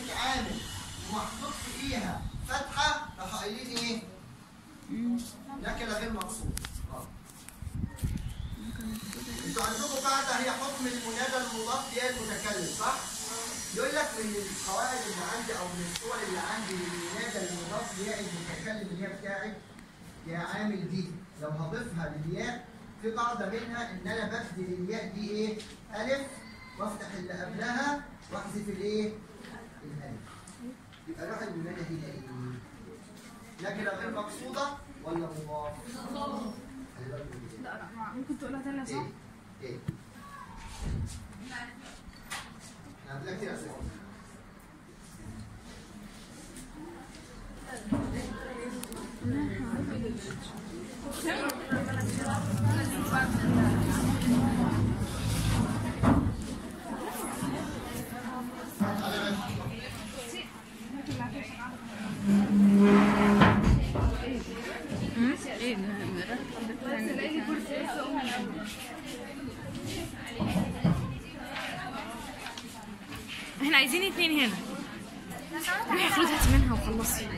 كلمه عامل ومحطوط فيها فتحه راح قايلين ايه؟ نكره غير مقصود آه. انتوا عندكم قاعده هي حكم المنادى المضاف ليها المتكلم صح؟ يقول لك من القواعد اللي عندي او من الصور اللي عندي للمنادى المضاف ليها المتكلم اللي هي بتاعت يا عامل دي لو هضيفها للياء في قاعده منها ان انا ببدل الياء دي ايه؟ الف وافتح اللي قبلها واحذف الايه؟ الالف يبقى روح المنادى دي ايه؟ نكره غير مقصوده ولا مضاف؟ خلي بالك من دي. لا لا ممكن تقولها تاني يا صاحبي ايه؟ ايه؟ احنا عندنا كتير اسئله ايه ده تلاقي كرسي بس أقوم من الأول. احنا عايزين اتنين هنا المفروض هات منها وخلصي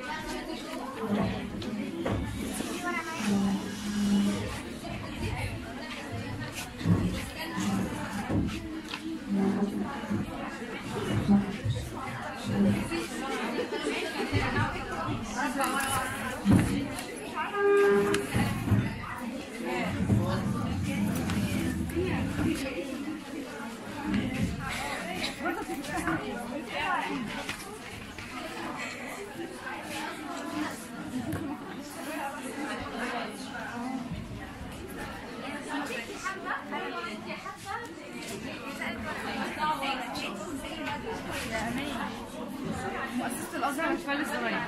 مؤسسة الأزهر الأطفال الصغير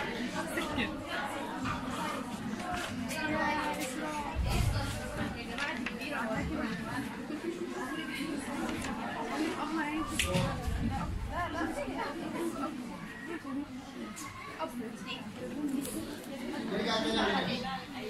نرجع تاني على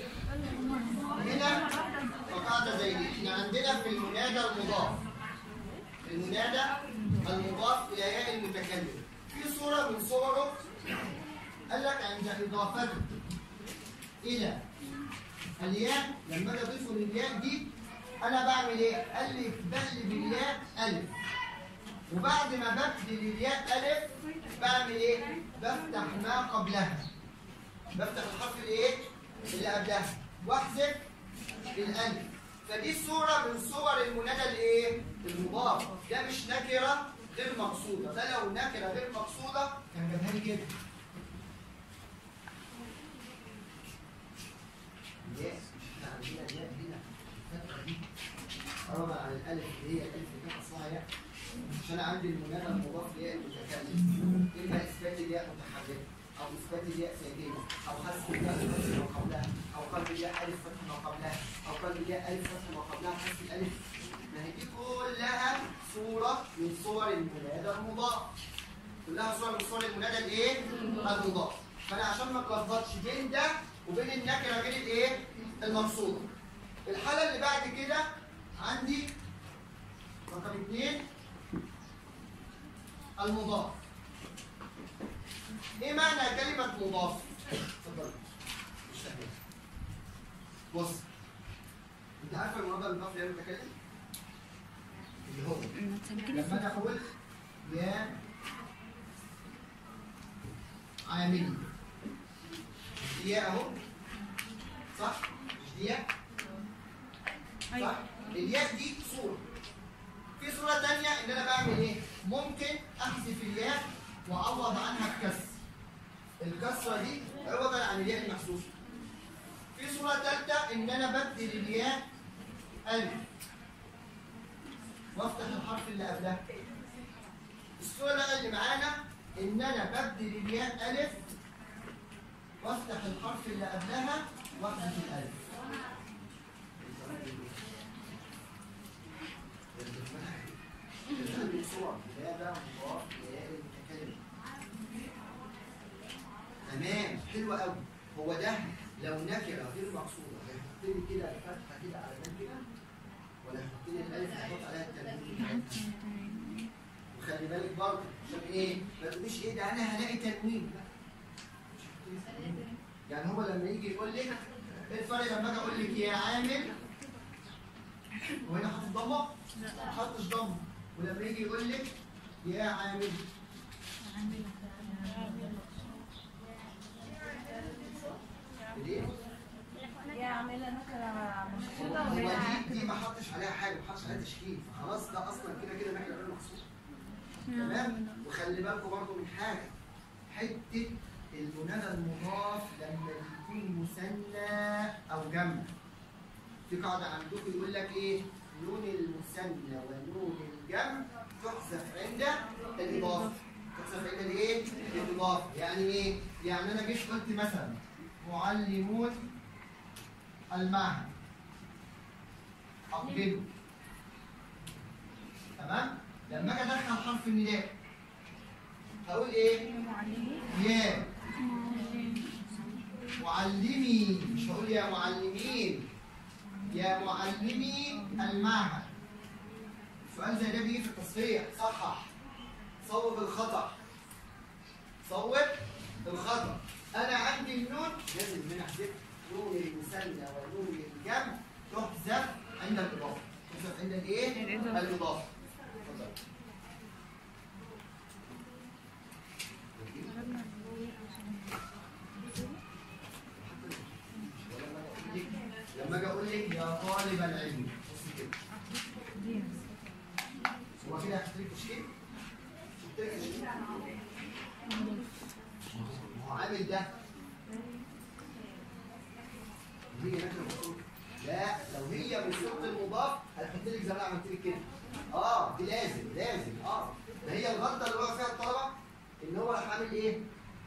هنا فقاعدة زي دي احنا عندنا في المنادى المضاف في المنادى المضاف إلى ياء المتكلم في صورة من صوره قال لك عند إضافته إلى الياء لما أجي أضيفه للياء دي أنا بعمل إيه؟ قال لي بقلب الياء ألف وبعد ما ببدل الياء ألف بعمل إيه؟ بفتح ما قبلها بفتح الحرف الايه اللي قبلها واحذف الالف فدي صوره من صور المنادى الايه المضاف ده مش نكره غير مقصوده ده لو نكره غير مقصوده كان جابها لي كده ياء احنا عندنا ياء هنا الفتحه دي قرب على الالف اللي هي الالف اللي كانت اصلها ياء عشان عندي المنادى المضاف لياء المتكلم اما اثبات الياء متحركه او اثبات الياء ساكنه او حذف الياء فتح ما قبلها او قلب الياء الف فتح ما قبلها او قلب الياء الف فتح ما قبلها حذف الالف ما هي دي كلها صوره من صور المنادى المضاف كلها صور من صور المنادى الايه المضاف فانا عشان ما اتلخبطش بين ده وبين النكره غير الايه المقصوده الحاله اللي بعد كده عندي رقم اثنين المضاف ايه معنى كلمة مضاف؟ اتفضل مش فاهم بص انت عارفه المضاف المضاف اللي المتكلم؟ اللي هو لما انا اقول يا عاملي دي ياء اهو صح؟ مش دي ياء؟ صح؟ الياء دي صورة في صورة تانية ان انا بعمل ايه؟ ممكن احذف الياء واعوض عنها بكسر الكسرة دي عوضا عن الياء المحذوفة في صورة ثالثة ان انا ببدل الياء الف وافتح الحرف اللي قبلها الصورة اللي معانا ان انا ببدل الياء الف وافتح الحرف اللي قبلها واحذف الالف صور كتابة مضاف لياء المتكلم تمام حلو قوي هو ده لو نكره غير مقصوده هيحط لي كده الفتحه كده على ده كده ولا هيحط لي الالف هيحط عليها التنوين خلي بالك برضه عشان ايه؟ ما تقوليش ايه ده انا هلاقي تنوين لا. يعني هو لما يجي يقول لك ايه الفرق لما اجي اقول لك يا عامل وهنا حاطط ضمه؟ ما حطش ضمه ولما يجي يقول لك يا عامل ليه؟ يا عاملة نكرة مشكلة هو ولا دي دي ما حطش عليها حاجه ما حطش عليها تشكيل فخلاص ده اصلا كده كده نكره غير مقصود تمام وخلي بالكم برضه من حاجه حته المنادى المضاف لما يكون مثنى او جمع في قاعده عندكم يقول لك ايه نون المثنى ونون الجمع تحذف عند الاضافه تحذف عند الايه الاضافه يعني ايه يعني انا جيت قلت مثلا معلمون المعهد أقبله تمام لما اجي ادخل حرف النداء هقول ايه يا معلمي مش هقول يا معلمين يا معلمي المعهد سؤال زي ده بيجي في التصحيح صحح صوب الخطأ صوب الخطأ أنا عندي النون لازم من أحذف نون المثنى ونون الجمع تحذف عند الإضافة تحذف عند الإيه؟ الإضافة. الإضافة اتفضل. لما اجي اقول لك يا طالب العلم بص كده هو كده هحط لك تشكيل هحط لك تشكيل هو عامل ده هي نكره مقصود لا لو هي من صوت المضاف هتحط لك زي ما أنا عملت لك كده اه دي لازم لازم اه ده هي الغلطه اللي وقع فيها الطلبه ان هو راح عامل ايه؟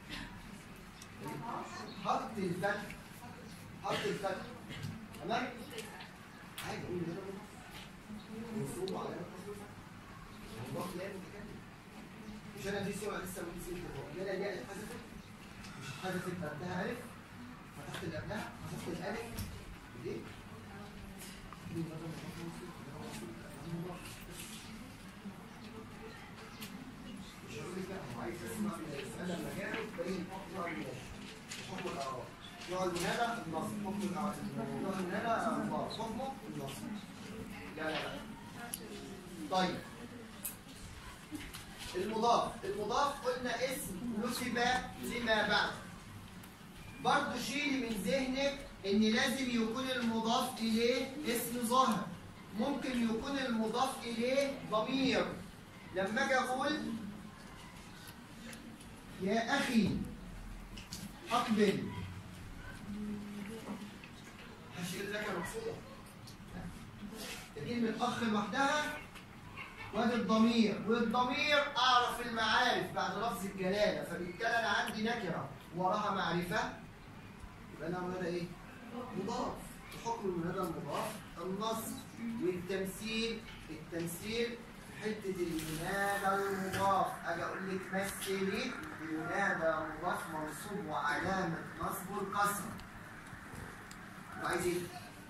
حط الفتح حط الفتح تمام؟ حاجه قول لي ده منصوب على المضاف لا متكلم مش انا دي صوره لسه من سنه لا لا لا اتحذفت مش اتحذفت بعدها الف فتحت اللي قبلها فتحت الالف ليه؟ مين بدل ما يحط منصوب؟ ده هو منصوب، ده هو مضاف. مش هقول لك لا هو عايز يسمع من السؤال لما جاء بين حكم الناس حكم الاعراب نوع المنادى النصب حكم الاعراب نوع المنادى الله حكمه النصب لا لا لا طيب المضاف المضاف قلنا اسم نسب لما بعد برضه شيلي من ذهنك ان لازم يكون المضاف اليه اسم ظاهر ممكن يكون المضاف اليه ضمير لما اجي اقول يا اخي اقبل هشيل لك مقصوده كلمه اخ لوحدها وادي الضمير والضمير اعرف المعارف بعد لفظ الجلاله فبالتالي انا عندي نكره وراها معرفه يبقى انا منادى ايه؟ مضاف حكم المنادى المضاف النص والتمثيل التمثيل في حته المنادى المضاف اجي اقول لك مثلي بمنادى مضاف منصوب وعلامه نصبه القسم وعايز ايه؟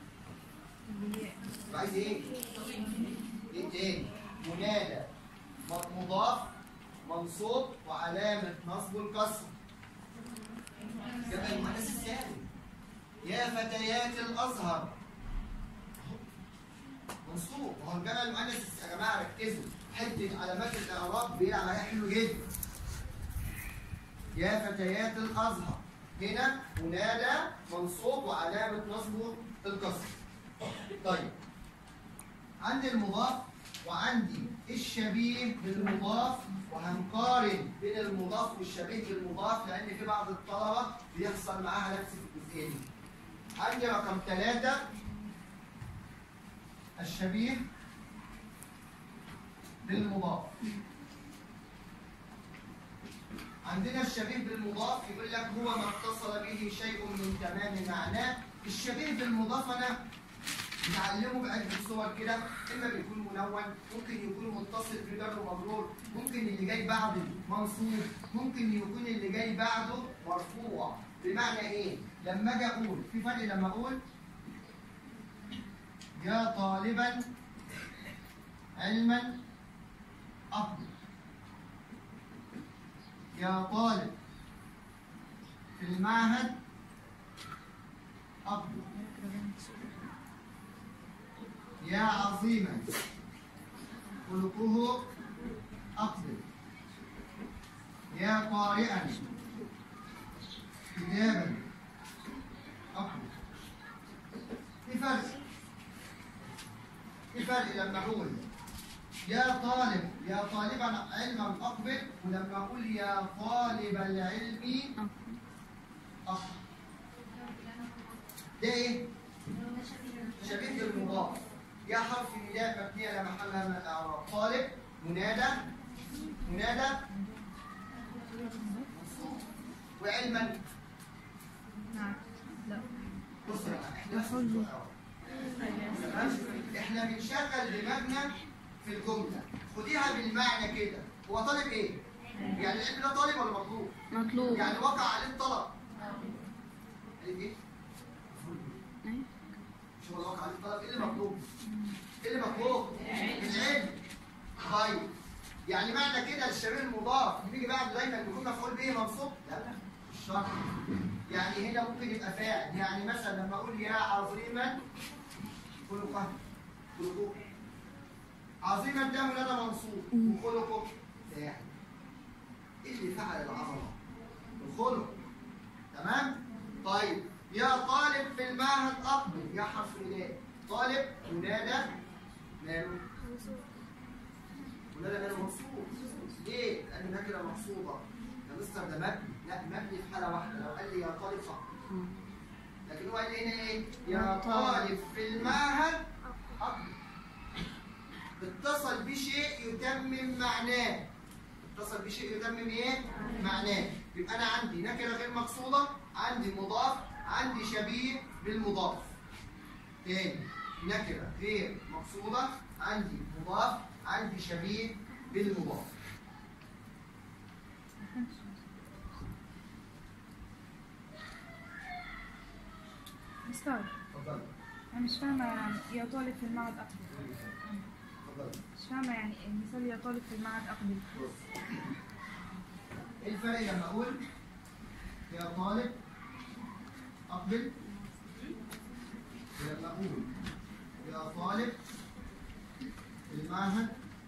وعايز ايه؟ ايه تاني؟ منادى م- مضاف منصوب وعلامة نصبه الكسر جمع المؤنث السالم يا فتيات الأزهر منصوب وهو الجمع المؤنث الس- يا جماعة ركزوا حتة علامات الإعراب بيلعب عليها حلو جدا يا فتيات الأزهر هنا منادى منصوب وعلامة نصبه الكسر طيب عندي المضاف وعندي الشبيه بالمضاف وهنقارن بين المضاف والشبيه بالمضاف لان في بعض الطلبه بيحصل معاها نفس الجزئيه دي. عندي رقم ثلاثة الشبيه بالمضاف عندنا الشبيه بالمضاف يقول لك هو ما اتصل به شيء من تمام معناه الشبيه بالمضاف انا نعلمه بعدة صور كده اما بيكون منون ممكن يكون متصل بجر ومجرور ممكن اللي جاي بعده منصوب ممكن يكون اللي جاي بعده مرفوع بمعنى ايه لما اجي اقول في فرق لما اقول يا طالبا علما اقبل يا طالب في المعهد أقبل يا عظيما خلقه أقبل يا قارئا كتابا أقبل في فرق في فرق لما أقول يا طالب يا طالبا علما أقبل ولما أقول يا طالب العلم أقبل ده إيه؟ شبيه بالمضاف يا حرف نداء مبنية لا محل من الأعراب طالب منادى منادى منصوب وعلما نعم لا بص يا جماعة، احنا نفس الإعراب. تمام؟ احنا بنشغل دماغنا في الجملة خديها بالمعنى كده هو طالب ايه؟ يعني العلم ده طالب ولا مطلوب؟ مطلوب يعني وقع عليه الطلب عليه ايه؟ أيوة. مش هو اللي وقع عليه الطلب ايه اللي مطلوب؟ ايه اللي مطلوب؟ العلم طيب يعني معنى كده الشبيه المضاف بيجي بعد دايما بيكون مفعول به منصوب؟ لا لا مش شرط يعني هنا ممكن يبقى فاعل يعني مثلا لما اقول يا عظيما خلقه خلقه عظيما ده منادى منصوب وخلقه فاعل ايه اللي فعل العظمه؟ الخلق تمام؟ طيب يا طالب في المعهد اقبل يا حرف نداء طالب منادى ماله؟ منادى ماله منصوب ليه؟ لأن نكرة مقصودة يا مستر ده مبني لا مبني في حالة واحدة لو قال لي يا طالب صح لكن هو قال لي هنا ايه؟ يا طالب في المعهد اقبل اتصل بشيء يتمم معناه اتصل بشيء يتمم ايه؟ معناه يبقى انا عندي نكره غير مقصوده عندي مضاف عندي شبيه بالمضاف تاني نكره غير مقصوده عندي مضاف عندي شبيه بالمضاف مستر اتفضل انا مش فاهمه يعني يا طالب في المعهد اقبل اتفضل مش فاهمه يعني مثال يا طالب في المعهد اقبل بص ايه الفرق لما اقول يا طالب اقبل ولما اقول يا طالب في المعهد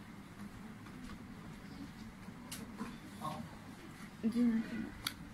اقبل دي نكرة.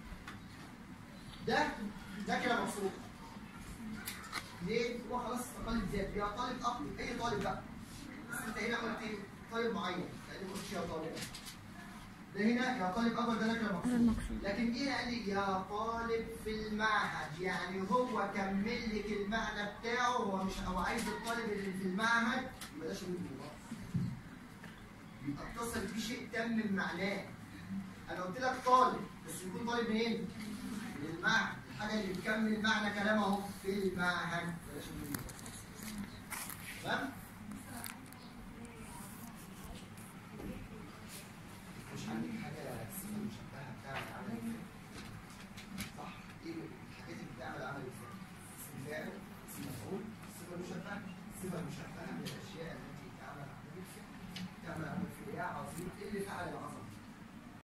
ده ده كده مبسوط ليه؟ هو خلاص طالب ذات يا طالب اقبل اي طالب بقى بس انت هنا قلت إيه؟ طالب معين لان ما قلتش يا طالب ده هنا يا طالب اقبل ده نكره هذا مقصود المقصود لكن ايه قال لي يا طالب في المعهد يعني هو كمل لك المعنى بتاعه هو مش هو عايز الطالب اللي في المعهد يبقى ده شغل مضاف يبقى اتصل بيه شيء تمم معناه انا قلت لك طالب بس يكون طالب منين؟ من المعهد الحاجه اللي بتكمل معنى كلامه اهو في المعهد ده شغل مضاف تمام؟ مش عندك حاجه صفه مشبهه بتعمل عمل ازاي صح ايه الحاجات اللي بتعمل عمل ازاي اسم فاعل اسم مفعول صفه مشبهه صفه مشبهه